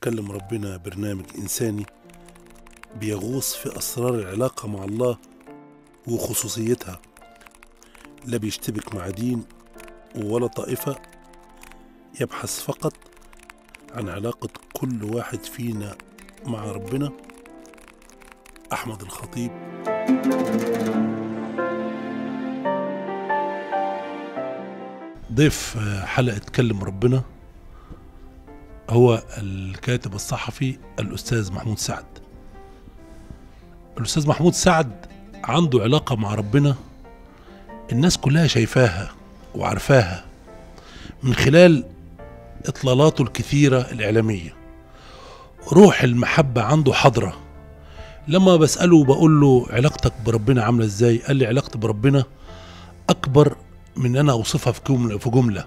كلم ربنا برنامج إنساني بيغوص في أسرار العلاقة مع الله وخصوصيتها لا بيشتبك مع دين ولا طائفة يبحث فقط عن علاقة كل واحد فينا مع ربنا أحمد الخطيب ضيف حلقة كلم ربنا هو الكاتب الصحفي الأستاذ محمود سعد الأستاذ محمود سعد عنده علاقة مع ربنا الناس كلها شايفاها وعارفاها من خلال إطلالاته الكثيرة الإعلامية روح المحبة عنده حاضرة لما بسأله بقول له علاقتك بربنا عاملة ازاي قال لي علاقتي بربنا أكبر من أنا أوصفها في جملة, في جملة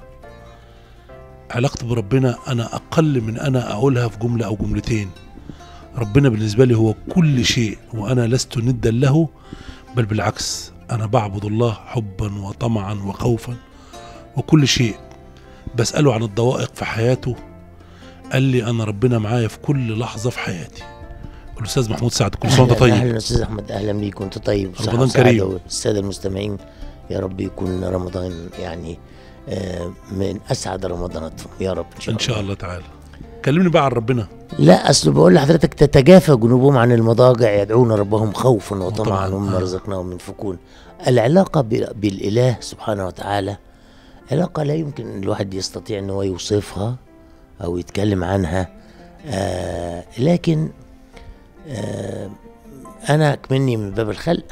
علاقتي بربنا أنا أقل من أنا أقولها في جملة أو جملتين ربنا بالنسبة لي هو كل شيء وأنا لست ندا له بل بالعكس أنا بعبد الله حبا وطمعا وخوفا وكل شيء بسأله عن الضوائق في حياته قال لي أنا ربنا معايا في كل لحظة في حياتي الأستاذ محمود سعد كل سنة وأنت أهلاً- طيب اهلا استاذ احمد اهلا بيك وانت طيب صحة رمضان وسعادة كريم. والساده المستمعين يا رب يكون رمضان يعني آه، من اسعد رمضاناتهم يا رب ان شاء إن الله شاء الله تعالى كلمني بقى عن ربنا لا اصل بقول لحضرتك تتجافى جنوبهم عن المضاجع يدعون ربهم خوفا وطمعا وطمعاً، ومما آه. رزقناهم ينفقون العلاقه ب- بالاله سبحانه وتعالى علاقه لا يمكن الواحد يستطيع ان هو يوصفها او يتكلم عنها آه لكن آه انا كمني من باب الخلق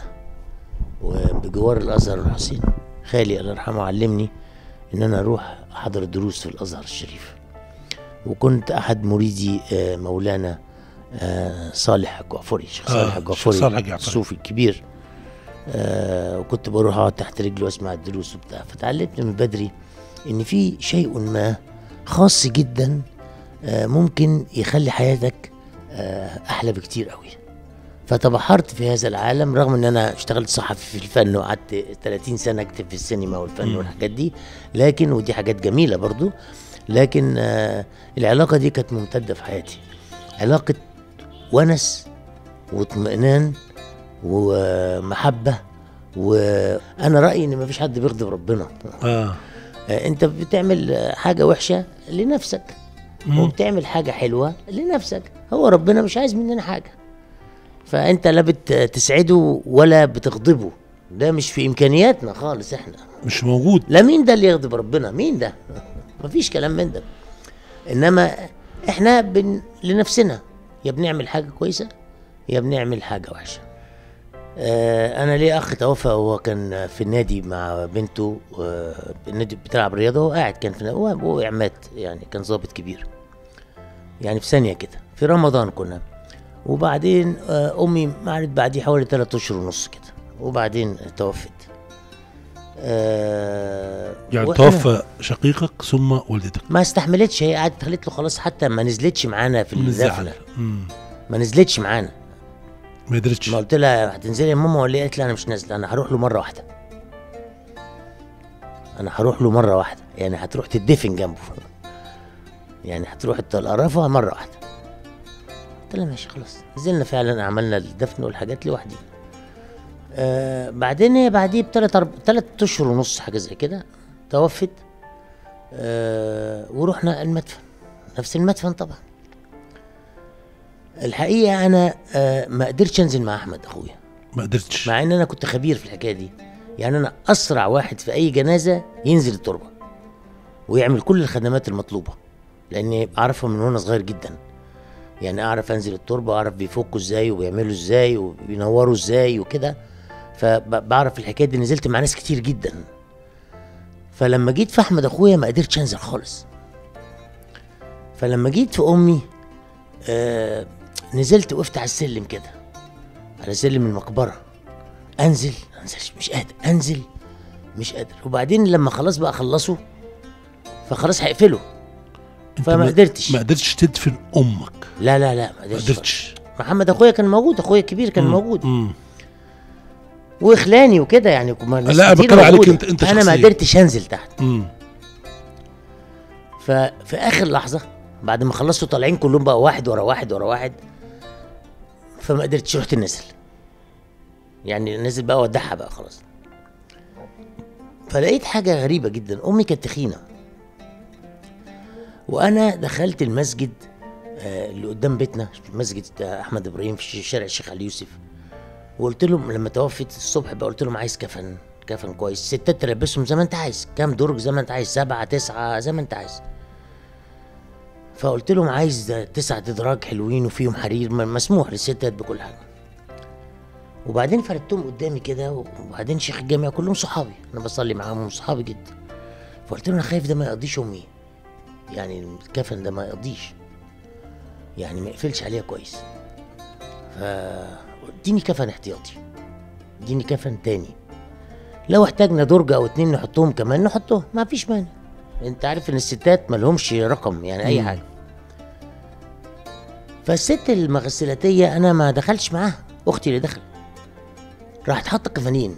وبجوار الازهر الحسين خالي الله يرحمه علمني ان انا اروح احضر دروس في الازهر الشريف وكنت احد مريدي آه، مولانا آه، صالح الجعفري شيخ آه، صالح شيخ الجعفري صالح الجعفري. الصوفي الكبير آه، وكنت بروح اقعد تحت رجله واسمع الدروس وبتاع فتعلمت من بدري ان في شيء ما خاص جدا آه، ممكن يخلي حياتك آه، احلى بكتير قوي فتبحرت في هذا العالم رغم ان انا اشتغلت صحفي في الفن وقعدت 30 سنه اكتب في السينما والفن مم. والحاجات دي لكن ودي حاجات جميله برضو لكن آه العلاقه دي كانت ممتده في حياتي علاقه ونس واطمئنان ومحبه وانا رايي ان مفيش حد بيغضب ربنا آه آه، انت بتعمل آه، حاجه وحشه لنفسك مم. وبتعمل حاجه حلوه لنفسك هو ربنا مش عايز مننا حاجه فانت لا بتسعده ولا بتغضبه ده مش في امكانياتنا خالص احنا مش موجود لا مين ده اللي يغضب ربنا مين ده مفيش كلام من ده انما احنا بن... لنفسنا يا بنعمل حاجه كويسه يا بنعمل حاجه وحشه آه انا ليه اخ توفى وهو كان في النادي مع بنته آه النادي بتلعب رياضه هو قاعد كان في النادي هو هو عماد يعني كان ضابط كبير يعني في ثانيه كده في رمضان كنا وبعدين آه امي معرت بعديه حوالي ثلاثة اشهر ونص كده وبعدين توفت آه يعني وإحنا- توفى شقيقك ثم والدتك ما استحملتش هي قعدت قالت له خلاص حتى ما نزلتش معانا في من الزعل الزفله مم. ما نزلتش معانا ما قدرتش ما قلت لها هتنزلي يا ماما ولا إيه؟ قالت لي انا مش نازله انا هروح له مره واحده انا هروح له مره واحده يعني هتروح تدفن جنبه يعني هتروح القرافه مره واحده قلت لها ماشي خلاص نزلنا فعلا عملنا الدفن والحاجات لوحدي آه بعدين هي بعديه بثلاث أرب... ثلاث اشهر ونص حاجه زي كده توفت آه ورحنا المدفن نفس المدفن طبعا الحقيقه انا آه ما قدرتش انزل مع احمد اخويا ما قدرتش مع ان انا كنت خبير في الحكايه دي يعني انا اسرع واحد في اي جنازه ينزل التربه ويعمل كل الخدمات المطلوبه لاني اعرفها من وانا صغير جدا يعني اعرف انزل التربه واعرف بيفكوا ازاي وبيعملوا ازاي وبينوروا ازاي وكده فبعرف الحكايه دي نزلت مع ناس كتير جدا فلما جيت في احمد اخويا ما قدرتش انزل خالص فلما جيت في امي آه نزلت وقفت على السلم كده على سلم المقبره انزل انزلش مش قادر انزل مش قادر وبعدين لما خلاص بقى خلصوا فخلاص هيقفلوا أنت فما ما- قدرتش ما قدرتش تدفن امك لا لا لا ما ما قدرتش قدرتش محمد اخويا كان موجود اخويا الكبير كان مم. موجود مم. واخلاني وكده يعني ما ناس لا، كتير بتكلم عليك موجودة. أنت- أنت انا ما شخصياً. قدرتش انزل تحت مم. ففي اخر لحظه بعد ما خلصوا طالعين كلهم بقى واحد ورا واحد ورا واحد فما قدرتش رحت نازل يعني نازل بقى ودعها بقى خلاص فلقيت حاجة غريبة جدا أمي كانت تخينة وأنا دخلت المسجد آه، اللي قدام بيتنا مسجد آه، أحمد إبراهيم في شارع الشيخ علي يوسف وقلت لهم لما توفت الصبح بقى قلت لهم عايز كفن كفن كويس ستات تلبسهم زي ما انت عايز كام درج زي ما انت عايز سبعة تسعة زي ما انت عايز فقلت لهم عايز تسعة ادراج حلوين وفيهم حرير م- مسموح للستات بكل حاجة وبعدين فردتهم قدامي كده وبعدين شيخ الجامع كلهم صحابي انا بصلي معاهم صحابي جدا فقلت له انا خايف ده ما يقضيش امي يعني الكفن ده ما يقضيش يعني ما يقفلش عليها كويس ف اديني كفن احتياطي اديني كفن تاني لو احتاجنا درج او اتنين نحطهم كمان نحطهم ما فيش مانع انت عارف ان الستات مالهمش رقم يعني اي مم. حاجه فالست المغسلاتيه انا ما دخلتش معاها اختي اللي دخلت راحت حاطه كفانين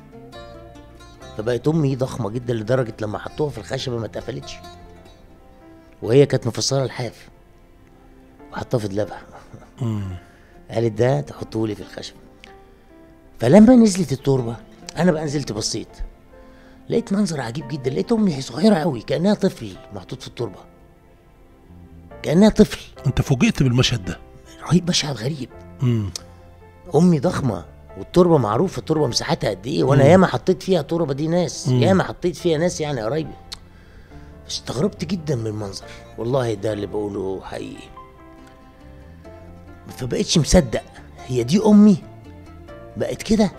فبقت امي ضخمه جدا لدرجه لما حطوها في الخشبه ما اتقفلتش وهي كانت مفصله الحاف وحطها في دلابها مم. قالت ده تحطوه لي في الخشب فلما نزلت التربه انا بقى نزلت بصيت لقيت منظر عجيب جدا لقيت امي صغيره قوي كانها طفل محطوط في التربه كانها طفل انت فوجئت بالمشهد ده رهيب مشهد غريب مم. امي ضخمه والتربه معروفه التربه مساحتها قد ايه وانا مم. ياما حطيت فيها تربه دي ناس مم. ياما حطيت فيها ناس يعني قرايبي استغربت جدا من المنظر والله ده اللي بقوله حقيقي فبقيتش مصدق هي دي امي بقت كده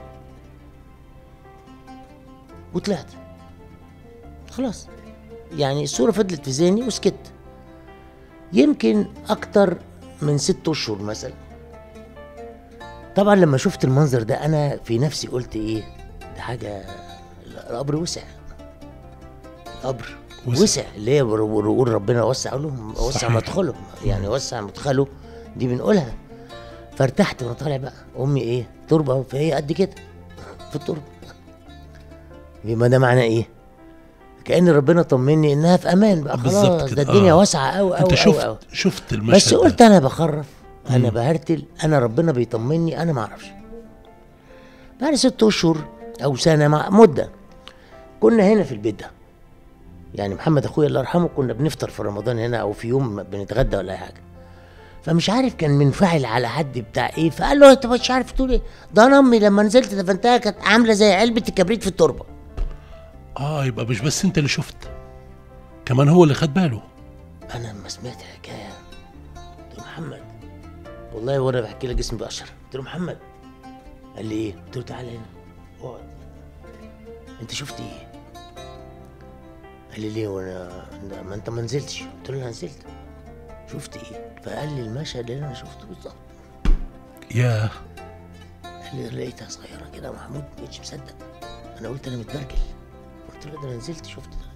وطلعت خلاص يعني الصورة فضلت في ذهني وسكت يمكن أكتر من ست أشهر مثلا طبعا لما شفت المنظر ده أنا في نفسي قلت إيه ده حاجة القبر وسع القبر وسع. وسع, اللي هي بنقول ربنا وسع لهم وسع صحيح. مدخله يعني وسع مدخله دي بنقولها فارتحت وانا طالع بقى امي ايه تربه فهي قد كده في التربه يبقى ده معناه ايه كان ربنا طمني انها في امان بقى بالظبط خلاص كده، ده الدنيا آه. واسعه قوي انت قوي شفت قوي شفت المشهد بس ده. قلت انا بخرف انا مم. بهرتل انا ربنا بيطمني انا ما اعرفش بعد ست اشهر او سنه مع مده كنا هنا في البيت ده يعني محمد اخويا الله يرحمه كنا بنفطر في رمضان هنا او في يوم بنتغدى ولا اي حاجه فمش عارف كان منفعل على حد بتاع ايه فقال له انت مش عارف تقول ايه ده انا امي لما نزلت دفنتها كانت عامله زي علبه الكبريت في التربه اه يبقى مش بس انت اللي شفت كمان هو اللي خد باله انا لما سمعت الحكايه قلت له محمد والله وانا بحكي لك جسمي بقشر قلت له محمد قال لي ايه قلت له تعالى هنا اقعد انت شفت ايه قال لي ليه وانا لا، ما انت ما نزلتش قلت له انا نزلت شفت ايه فقال لي المشهد اللي انا شفته بالظبط ياه قال لي لقيتها صغيره كده يا محمود ما بقتش مصدق انا قلت انا متبرجل قلت له ده انا نزلت شفت ده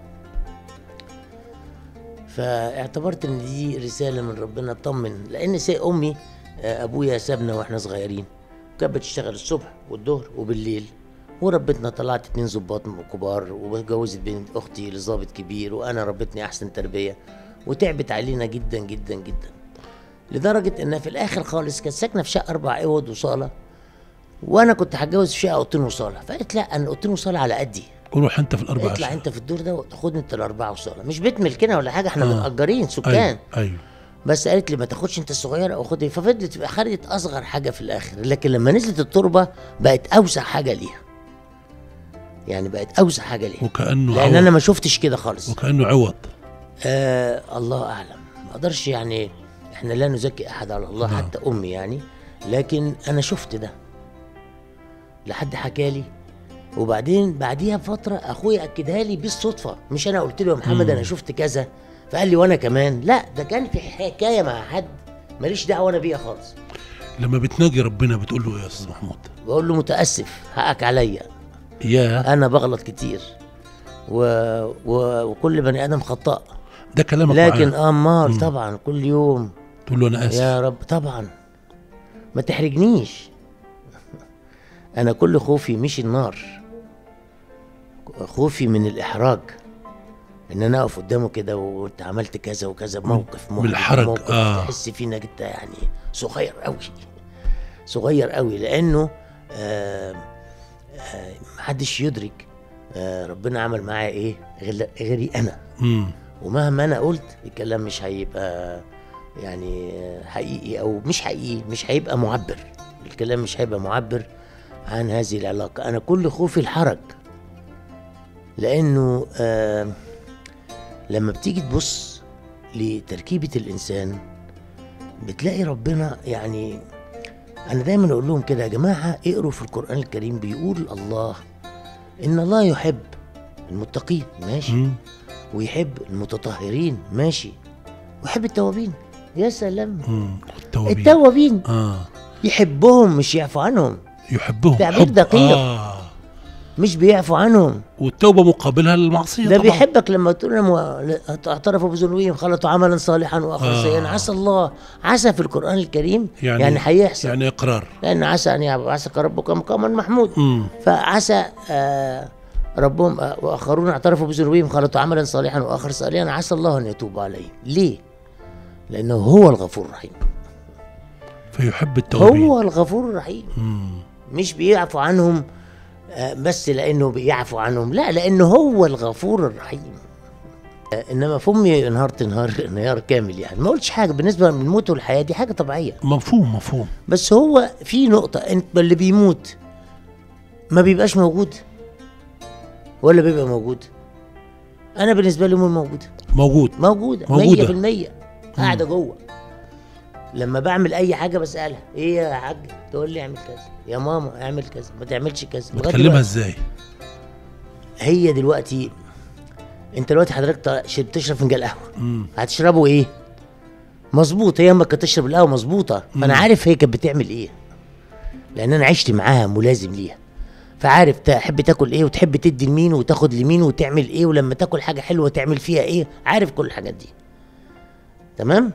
فاعتبرت ان دي رساله من ربنا اطمن لان سي امي آه، ابويا سابنا واحنا صغيرين كانت بتشتغل الصبح والظهر وبالليل وربتنا طلعت اتنين ظباط كبار واتجوزت بنت اختي لظابط كبير وانا ربتني احسن تربيه وتعبت علينا جدا جدا جدا لدرجه انها في الاخر خالص كانت ساكنه في شقه اربع اوض وصاله وانا كنت هتجوز في شقه اوضتين وصاله فقالت لا انا اوضتين وصاله على قدي روح انت في الاربعه اطلع عشر. انت في الدور ده وخد انت الاربعه وصاله مش بيت ملكنا ولا حاجه احنا آه. متاجرين سكان ايوه ايوه بس قالت لي ما تاخدش انت الصغيره او خد ففضلت خدت اصغر حاجه في الاخر لكن لما نزلت التربه بقت اوسع حاجه ليها يعني بقت اوسع حاجه ليها وكانه لان عوض انا ما شفتش كده خالص وكانه عوض آه الله اعلم ما اقدرش يعني احنا لا نزكي احد على الله نعم. حتى امي يعني لكن انا شفت ده لحد حكى لي وبعدين بعديها بفتره اخويا اكدها لي بالصدفه مش انا قلت له يا محمد مم. انا شفت كذا فقال لي وانا كمان لا ده كان في حكايه مع حد ماليش دعوه انا بيها خالص لما بتناجي ربنا بتقول له ايه يا استاذ محمود بقول له متاسف حقك عليا ياه انا بغلط كتير و... و... وكل بني ادم خطاء ده كلامك لكن معاه. امال مم. طبعا كل يوم تقول له انا اسف يا رب طبعا ما تحرجنيش انا كل خوفي مش النار خوفي من الاحراج ان انا اقف قدامه كده وانت عملت كذا وكذا موقف محرج بالحرج، موقف آه. تحس فيه انك انت يعني صغير قوي صغير قوي لانه آه آه محدش يدرك آه ربنا عمل معايا ايه غير غيري انا مم. ومهما انا قلت الكلام مش هيبقى يعني حقيقي او مش حقيقي مش هيبقى معبر الكلام مش هيبقى معبر عن هذه العلاقة انا كل خوفي الحرج لانه آه لما بتيجي تبص لتركيبة الانسان بتلاقي ربنا يعني انا دايما اقول لهم كده يا جماعة اقروا في القرآن الكريم بيقول الله ان الله يحب المتقين ماشي مم. ويحب المتطهرين ماشي ويحب التوابين يا سلام مم. التوابين التوابين اه يحبهم مش يعفو عنهم يحبهم تعبير حب. دقيق. آه. مش بيعفو عنهم والتوبه مقابلها للمعصيه ده طبعا بيحبك لما تقول لهم اعترفوا بذنوبهم خلطوا عملا صالحا واخر آه. سيئا عسى الله عسى في القران الكريم يعني- يعني هيحصل يعني اقرار لان عسى ان يبعثك ربك مقاما محمود مم. فعسى آه ربهم آه واخرون اعترفوا بذنوبهم خلطوا عملا صالحا واخر صالحا عسى الله ان يتوب عليهم ليه؟ لانه هو الغفور الرحيم فيحب التوابين هو الغفور الرحيم مم. مش بيعفو عنهم آه، بس لانه بيعفو عنهم لا لانه هو الغفور الرحيم آه، انما فمي انهارت انهار انهيار كامل يعني ما قلتش حاجه بالنسبه للموت والحياه دي حاجه طبيعيه مفهوم مفهوم بس هو في نقطه انت اللي بيموت ما بيبقاش موجود ولا بيبقى موجود انا بالنسبه لي امي موجوده موجود موجوده موجودة. 100% قاعده جوه لما بعمل اي حاجه بسالها ايه يا حاج تقول لي اعمل كذا يا ماما اعمل كذا ما تعملش كذا لغاية بتكلمها دلوقتي. ازاي هي دلوقتي انت دلوقتي حضرتك ط- ش- بتشرب فنجان قهوه مم. هتشربه ايه مظبوط هي اما كانت تشرب القهوه مظبوطه فانا عارف هي كانت بتعمل ايه لان انا عشت معاها ملازم ليها فعارف تحب تاكل ايه وتحب تدي لمين وتاخد لمين وتعمل ايه ولما تاكل حاجه حلوه تعمل فيها ايه عارف كل الحاجات دي تمام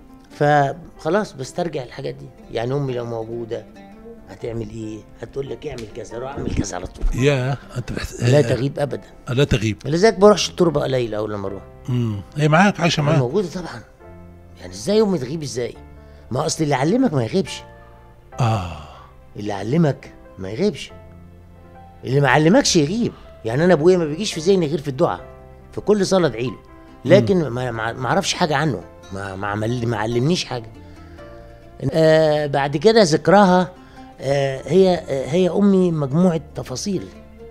فخلاص بسترجع الحاجات دي يعني امي لو موجوده هتعمل ايه هتقول لك اعمل كذا روح اعمل كذا على طول يا انت بحس... لا تغيب ابدا لا تغيب لذلك بروحش التربه قليل اول لما اروح مم. هي معاك عايشه معاك موجوده طبعا يعني ازاي امي تغيب ازاي ما اصل اللي علمك ما يغيبش اه اللي علمك ما يغيبش اللي ما علمكش يغيب يعني انا ابويا ما بيجيش في ذهني غير في الدعاء في كل صلاه ادعي له لكن ما ما ما اعرفش حاجه عنه ما ما عمل ما علمنيش حاجه آه بعد كده ذكراها آه هي آه هي امي مجموعه تفاصيل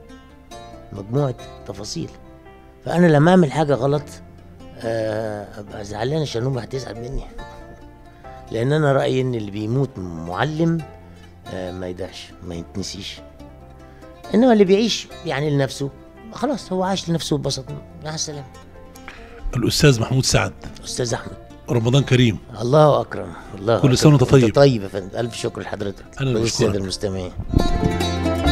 مجموعه تفاصيل فانا لما اعمل حاجه غلط آه ابقى زعلان عشان امي هتزعل مني لان انا رايي ان اللي بيموت معلم آه ما يدعش ما يتنسيش انما اللي بيعيش يعني لنفسه خلاص هو عاش لنفسه وبسط مع السلامه الاستاذ محمود سعد استاذ احمد رمضان كريم الله اكرم الله كل سنة أكرم. وأنت طيب. طيب يا فندم الف شكر لحضرتك أنا اللي وللسادة بشكرك. المستمعين